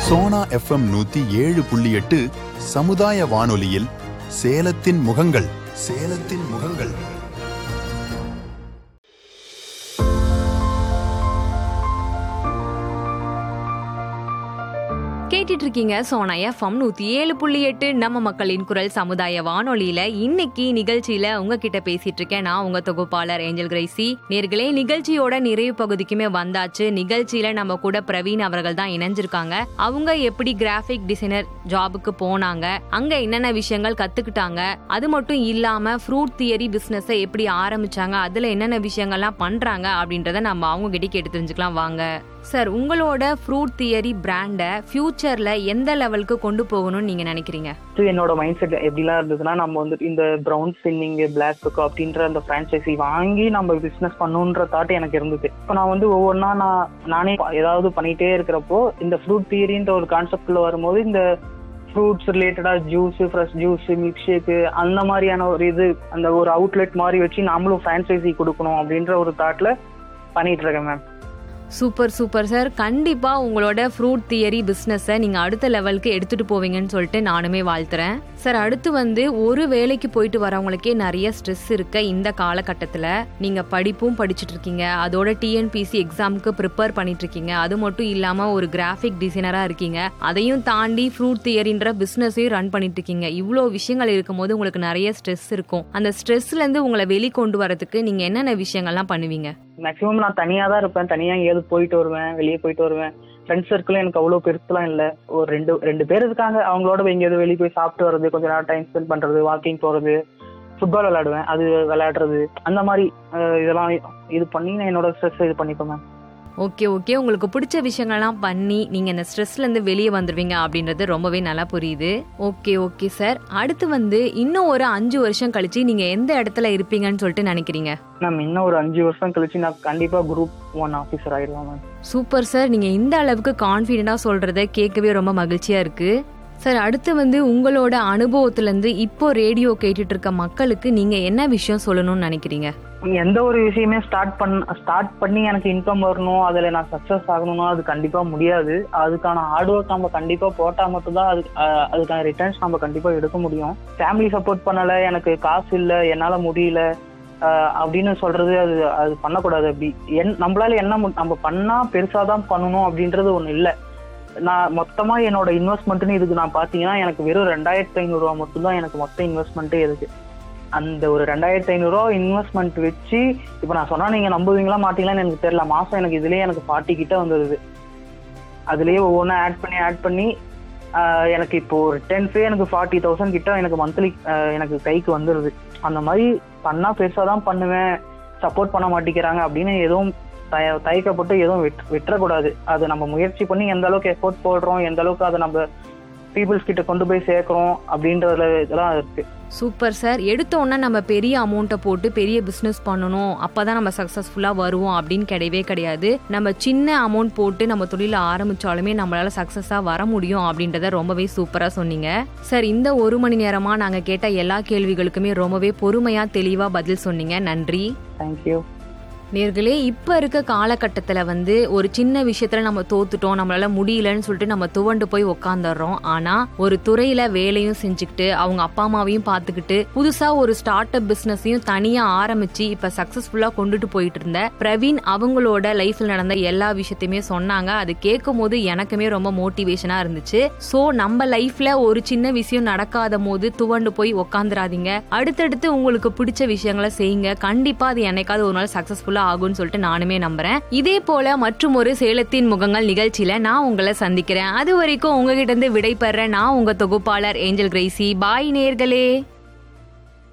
Sona FM நூத்தி ஏழு புள்ளி எட்டு சமுதாய வானொலியில் சேலத்தின் முகங்கள் சேலத்தின் முகங்கள் கேட்டுட்டு இருக்கீங்க சோனா எஃப்எம் நூத்தி ஏழு புள்ளி எட்டு நம்ம மக்களின் குரல் சமுதாய வானொலியில இன்னைக்கு நிகழ்ச்சியில உங்ககிட்ட பேசிட்டு இருக்கேன் நான் உங்க தொகுப்பாளர் ஏஞ்சல் கிரைசி நேர்களே நிகழ்ச்சியோட நிறைவு பகுதிக்குமே வந்தாச்சு நிகழ்ச்சியில நம்ம கூட பிரவீன் அவர்கள் தான் இணைஞ்சிருக்காங்க அவங்க எப்படி கிராஃபிக் டிசைனர் ஜாபுக்கு போனாங்க அங்க என்னென்ன விஷயங்கள் கத்துக்கிட்டாங்க அது மட்டும் இல்லாம ஃப்ரூட் தியரி பிசினஸ் எப்படி ஆரம்பிச்சாங்க அதுல என்னென்ன விஷயங்கள்லாம் பண்றாங்க அப்படின்றத நம்ம அவங்க கிட்ட கேட்டு தெரிஞ்சுக்கலாம் வாங்க சார் உங்களோட ஃப்ரூட் தியரி பிராண்டை ஃபியூச்சர்ல எந்த லெவலுக்கு கொண்டு போகணும்னு நீங்க நினைக்கிறீங்க ஃபர்ஸ்ட் என்னோட மைண்ட் செட் எப்படிலாம் இருந்ததுன்னா நம்ம வந்துட்டு இந்த ப்ரௌன் ஸ்பின்னிங் பிளாக் புக் அப்படின்ற அந்த ஃப்ரான்ச்சைசி வாங்கி நம்ம பிஸ்னஸ் பண்ணணுன்ற தாட் எனக்கு இருந்தது இப்போ நான் வந்து ஒவ்வொன்றா நான் நானே ஏதாவது பண்ணிட்டே இருக்கிறப்போ இந்த ஃப்ரூட் தியரின்ற ஒரு கான்செப்ட்ல வரும்போது இந்த ஃப்ரூட்ஸ் ரிலேட்டடா juice fresh juice milk shake அந்த மாதிரியான ஒரு இது அந்த ஒரு அவுட்லெட் மாதிரி வச்சு நாமளும் ஃப்ரான்ச்சைசி கொடுக்கணும் அப்படின்ற ஒரு தாட்ல பண்ணிட்டு இருக்கேன் மேம் சூப்பர் சூப்பர் சார் கண்டிப்பா உங்களோட ஃப்ரூட் தியரி பிசினஸை நீங்க அடுத்த லெவலுக்கு எடுத்துட்டு போவீங்கன்னு சொல்லிட்டு நானுமே வாழ்த்துறேன் சார் அடுத்து வந்து ஒரு வேலைக்கு போயிட்டு வரவங்களுக்கே நிறைய ஸ்ட்ரெஸ் இருக்க இந்த காலகட்டத்தில் நீங்க படிப்பும் படிச்சுட்டு இருக்கீங்க அதோட டிஎன்பிசி எக்ஸாமுக்கு ப்ரிப்பேர் பண்ணிட்டு இருக்கீங்க அது மட்டும் இல்லாம ஒரு கிராஃபிக் டிசைனரா இருக்கீங்க அதையும் தாண்டி ஃப்ரூட் தியரின்ற பிசினஸையும் ரன் பண்ணிட்டு இருக்கீங்க இவ்வளோ விஷயங்கள் இருக்கும்போது உங்களுக்கு நிறைய ஸ்ட்ரெஸ் இருக்கும் அந்த ஸ்ட்ரெஸ்ல இருந்து உங்களை வெளிக்கொண்டு வரதுக்கு நீங்க என்னென்ன விஷயங்கள்லாம் பண்ணுவீங்க மேக்ஸிமம் நான் தனியாக தான் இருப்பேன் தனியாக எங்கேயாவது போயிட்டு வருவேன் வெளியே போயிட்டு வருவேன் ஃப்ரெண்ட்ஸ் சர்க்கிளும் எனக்கு அவ்வளோ பெருசுலாம் இல்லை ஒரு ரெண்டு ரெண்டு பேர் இருக்காங்க அவங்களோட எங்கேயாவது வெளியே போய் சாப்பிட்டு வர்றது கொஞ்ச நேரம் டைம் ஸ்பெண்ட் பண்ணுறது வாக்கிங் போகிறது ஃபுட்பால் விளையாடுவேன் அது விளையாடுறது அந்த மாதிரி அஹ், இதெல்லாம் இது பண்ணி நான் என்னோட ஸ்ட்ரெஸ் இது பண்ணிப்பேன் மேம் ஓகே ஓகே உங்களுக்கு பிடிச்ச விஷயங்கள்லாம் பண்ணி நீங்க இந்த ஸ்ட்ரெஸ்ல இருந்து வெளியே வந்துருவீங்க அப்படின்றது ரொம்பவே நல்லா புரியுது ஓகே ஓகே சார் அடுத்து வந்து இன்னும் ஒரு அஞ்சு வருஷம் கழிச்சு நீங்க எந்த இடத்துல இருப்பீங்கன்னு சொல்லிட்டு நினைக்கிறீங்க மேம் இன்னும் ஒரு அஞ்சு வருஷம் கழிச்சு நான் கண்டிப்பாக குரூப் ஒன் ஆஃபீஸர் ஆயிடுவேன் மேம் சூப்பர் சார் நீங்க இந்த அளவுக்கு கான்ஃபிடென்ட்டா சொல்றத கேட்கவே ரொம்ப மகிழ்ச்சியா இருக்கு சார் அடுத்து வந்து உங்களோட அனுபவத்துல இருந்து இப்போ ரேடியோ கேட்டுட்டு இருக்க மக்களுக்கு நீங்க என்ன விஷயம் சொல்லணும்னு நினைக்கிறீங்க எந்த ஒரு விஷயமே ஸ்டார்ட் பண்ண ஸ்டார்ட் பண்ணி எனக்கு இன்கம் வரணும் அதில் நான் சக்ஸஸ் ஆகணும்னா அது கண்டிப்பாக முடியாது அதுக்கான ஹார்ட் ஒர்க் நம்ம கண்டிப்பாக போட்டால் மட்டும்தான் அது அஹ், அதுக்கான ரிட்டர்ன்ஸ் நம்ம கண்டிப்பாக எடுக்க முடியும் ஃபேமிலி சப்போர்ட் பண்ணலை எனக்கு காசு இல்லை என்னால் முடியல அஹ், அப்படின்னு சொல்றது அது அது பண்ணக்கூடாது அப்படி என் நம்மளால என்ன மு- நம்ம பண்ணா பெருசாக தான் பண்ணணும் அப்படின்றது ஒன்று இல்லை நான் மொத்தமா என்னோட இன்வெஸ்ட்மெண்ட்னு இதுக்கு நான் பார்த்தீங்கன்னா எனக்கு வெறும் ரெண்டாயிரத்தி ஐநூறுரூவா மட்டும்தான் எனக்கு மொத்த இன்வெஸ்ட்மெண்ட்டே இருக்கு அந்த ஒரு ரெண்டாயிரத்தி ஐநூறுரூவா இன்வெஸ்ட்மெண்ட் வச்சு இப்போ நான் சொன்னா நீங்க நம்புவீங்களா மாட்டீங்களான்னு எனக்கு தெரியல மாசம் எனக்கு இதுலயே எனக்கு ஃபார்ட்டி கிட்ட வந்துடுது அதுலயே ஒவ்வொன்றா ஆட் பண்ணி ஆட் பண்ணி ஆஹ், எனக்கு இப்போ ஒரு டென்ஸே எனக்கு ஃபார்ட்டி தௌசண்ட் கிட்ட எனக்கு மந்த்லி எனக்கு கைக்கு வந்துடுது அந்த மாதிரி பண்ணா பெருசாக தான் பண்ணுவேன் சப்போர்ட் பண்ண மாட்டேங்கிறாங்க அப்படின்னு எதுவும் தய தயக்கப்பட்டு எதுவும் விட் விட்டுறக்கூடாது அது நம்ம முயற்சி பண்ணி எந்த அளவுக்கு எஃபோர்ட் போடுறோம் எந்த அளவுக்கு அதை நம்ம பீப்புள்ஸ் கிட்ட கொண்டு போய் சேர்க்குறோம் அப்படின்றதுல இதெல்லாம் இருக்கு சூப்பர் சார் எடுத்தோன்னே நம்ம பெரிய அமௌண்ட்டை போட்டு பெரிய பிஸ்னஸ் பண்ணணும் அப்பதான் நம்ம சக்ஸஸ்ஃபுல்லாக வருவோம் அப்படின்னு கிடையவே கிடையாது நம்ம சின்ன அமௌண்ட் போட்டு நம்ம தொழில ஆரம்பிச்சாலுமே நம்மளால சக்ஸஸாக வர முடியும் அப்படின்றத ரொம்பவே சூப்பராக சொன்னீங்க சார் இந்த ஒரு மணி நேரமாக நாங்கள் கேட்ட எல்லா கேள்விகளுக்குமே ரொம்பவே பொறுமையாக தெளிவாக பதில் சொன்னீங்க நன்றி தேங்க்யூ நேர்களே இப்போ இருக்க காலகட்டத்தில் வந்து ஒரு சின்ன விஷயத்துல நம்ம தோத்துட்டோம் நம்மளால முடியலன்னு சொல்லிட்டு நம்ம துவண்டு போய் உக்காந்துடுறோம் ஆனா ஒரு துறையில வேலையும் செஞ்சுக்கிட்டு அவங்க அப்பா அம்மாவையும் பார்த்துக்கிட்டு புதுசா ஒரு ஸ்டார்ட் அப் பிசினஸையும் தனியா ஆரம்பிச்சு இப்ப சக்சஸ்ஃபுல்லா கொண்டுட்டு போயிட்டு இருந்த பிரவீன் அவங்களோட லைஃப்ல நடந்த எல்லா விஷயத்தையுமே சொன்னாங்க அது கேட்கும் போது எனக்குமே ரொம்ப மோட்டிவேஷனா இருந்துச்சு சோ நம்ம லைஃப்ல ஒரு சின்ன விஷயம் நடக்காத போது துவண்டு போய் உக்காந்துராதீங்க அடுத்தடுத்து உங்களுக்கு பிடிச்ச விஷயங்களை செய்யுங்க கண்டிப்பா அது என்னைக்காவது ஒரு நாள் சக்சஸ்ஃபுல்லா ஆகும்னு சொல்லிட்டு நானுமே நம்புறேன் இதே போல மற்றும் ஒரு சேலத்தின் முகங்கள் நிகழ்ச்சியில நான் உங்களை சந்திக்கிறேன் அது வரைக்கும் உங்ககிட்ட இருந்து விடை பெற நான் உங்க தொகுப்பாளர் ஏஞ்சல் கிரேசி பாய் நேர்களே